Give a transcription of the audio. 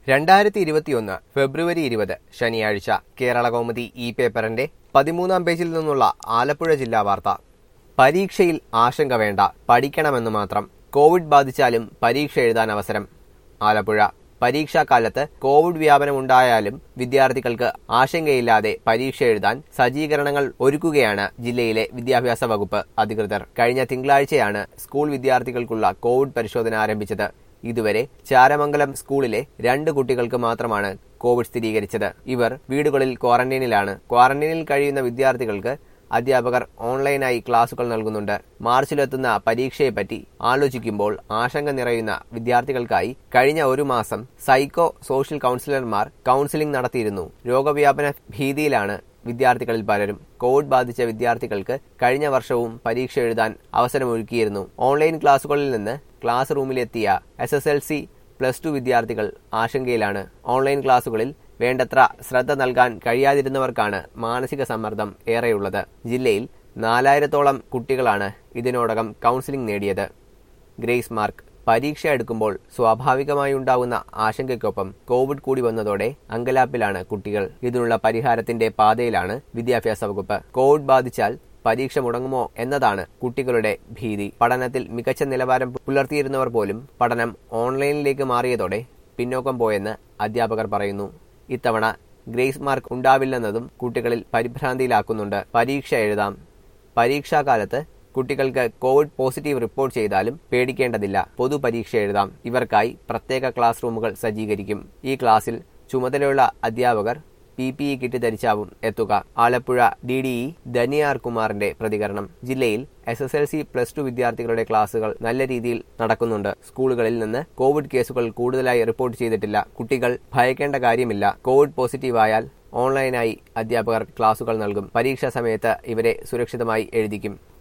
രണ്ടായിരത്തി ഇരുപത്തിയൊന്ന് ഫെബ്രുവരി ഇരുപത് ശനിയാഴ്ച കേരള കൗമുദി ഇ പേപ്പറിന്റെ പതിമൂന്നാം പേജിൽ നിന്നുള്ള ആലപ്പുഴ ജില്ലാ വാർത്ത പരീക്ഷയിൽ ആശങ്ക വേണ്ട പഠിക്കണമെന്ന് മാത്രം കോവിഡ് ബാധിച്ചാലും പരീക്ഷ എഴുതാൻ അവസരം ആലപ്പുഴ പരീക്ഷാകാലത്ത് കോവിഡ് വ്യാപനം ഉണ്ടായാലും വിദ്യാർത്ഥികൾക്ക് ആശങ്കയില്ലാതെ പരീക്ഷ എഴുതാൻ സജ്ജീകരണങ്ങൾ ഒരുക്കുകയാണ് ജില്ലയിലെ വിദ്യാഭ്യാസ വകുപ്പ് അധികൃതർ കഴിഞ്ഞ തിങ്കളാഴ്ചയാണ് സ്കൂൾ വിദ്യാർത്ഥികൾക്കുള്ള കോവിഡ് പരിശോധന ആരംഭിച്ചത് ഇതുവരെ ചാരമംഗലം സ്കൂളിലെ രണ്ട് കുട്ടികൾക്ക് മാത്രമാണ് കോവിഡ് സ്ഥിരീകരിച്ചത് ഇവർ വീടുകളിൽ ക്വാറന്റൈനിലാണ് ക്വാറന്റൈനിൽ കഴിയുന്ന വിദ്യാർത്ഥികൾക്ക് അധ്യാപകർ ഓൺലൈനായി ക്ലാസുകൾ നൽകുന്നുണ്ട് മാർച്ചിലെത്തുന്ന പരീക്ഷയെപ്പറ്റി ആലോചിക്കുമ്പോൾ ആശങ്ക നിറയുന്ന വിദ്യാർത്ഥികൾക്കായി കഴിഞ്ഞ ഒരു മാസം സൈക്കോ സോഷ്യൽ കൗൺസിലർമാർ കൗൺസിലിംഗ് നടത്തിയിരുന്നു രോഗവ്യാപന ഭീതിയിലാണ് വിദ്യാർത്ഥികളിൽ പലരും കോവിഡ് ബാധിച്ച വിദ്യാർത്ഥികൾക്ക് കഴിഞ്ഞ വർഷവും പരീക്ഷ എഴുതാൻ അവസരമൊരുക്കിയിരുന്നു ഓൺലൈൻ ക്ലാസുകളിൽ നിന്ന് ക്ലാസ് റൂമിലെത്തിയ S S L C plus two വിദ്യാർത്ഥികൾ ആശങ്കയിലാണ് ഓൺലൈൻ ക്ലാസുകളിൽ വേണ്ടത്ര ശ്രദ്ധ നൽകാൻ കഴിയാതിരുന്നവർക്കാണ് മാനസിക സമ്മർദ്ദം ഏറെയുള്ളത് ജില്ലയിൽ നാലായിരത്തോളം കുട്ടികളാണ് ഇതിനോടകം കൗൺസിലിംഗ് നേടിയത് ഗ്രേസ് മാർക്ക് പരീക്ഷ എടുക്കുമ്പോൾ സ്വാഭാവികമായി ഉണ്ടാകുന്ന ആശങ്കയ്ക്കൊപ്പം കോവിഡ് കൂടി വന്നതോടെ അങ്കലാപ്പിലാണ് കുട്ടികൾ ഇതിനുള്ള പരിഹാരത്തിന്റെ പാതയിലാണ് വിദ്യാഭ്യാസ വകുപ്പ് കോവിഡ് ബാധിച്ചാൽ പരീക്ഷ മുടങ്ങുമോ എന്നതാണ് കുട്ടികളുടെ ഭീതി പഠനത്തിൽ മികച്ച നിലവാരം പുലർത്തിയിരുന്നവർ പോലും പഠനം ഓൺലൈനിലേക്ക് മാറിയതോടെ പിന്നോക്കം പോയെന്ന് അധ്യാപകർ പറയുന്നു ഇത്തവണ ഗ്രേസ് മാർക്ക് ഉണ്ടാവില്ലെന്നതും കുട്ടികളിൽ പരിഭ്രാന്തിയിലാക്കുന്നുണ്ട് പരീക്ഷ എഴുതാം പരീക്ഷാകാലത്ത് കുട്ടികൾക്ക് കോവിഡ് പോസിറ്റീവ് റിപ്പോർട്ട് ചെയ്താലും പേടിക്കേണ്ടതില്ല പൊതുപരീക്ഷ എഴുതാം ഇവർക്കായി പ്രത്യേക ക്ലാസ് റൂമുകൾ സജ്ജീകരിക്കും ഈ ക്ലാസ്സിൽ ചുമതലയുള്ള അധ്യാപകർ പി പി ഇ കിറ്റ് ധരിച്ചാവും എത്തുക Alappuzha D D E Dhaniyar കുമാറിന്റെ പ്രതികരണം ജില്ലയിൽ S S L C plus two വിദ്യാർത്ഥികളുടെ ക്ലാസുകൾ നല്ല രീതിയിൽ നടക്കുന്നുണ്ട് സ്കൂളുകളിൽ നിന്ന് കോവിഡ് കേസുകൾ കൂടുതലായി റിപ്പോർട്ട് ചെയ്തിട്ടില്ല കുട്ടികൾ ഭയക്കേണ്ട കാര്യമില്ല കോവിഡ് പോസിറ്റീവായാൽ ഓൺലൈനായി അധ്യാപകർ ക്ലാസുകൾ നൽകും പരീക്ഷാ സമയത്ത് ഇവരെ സുരക്ഷിതമായി എഴുതിക്കും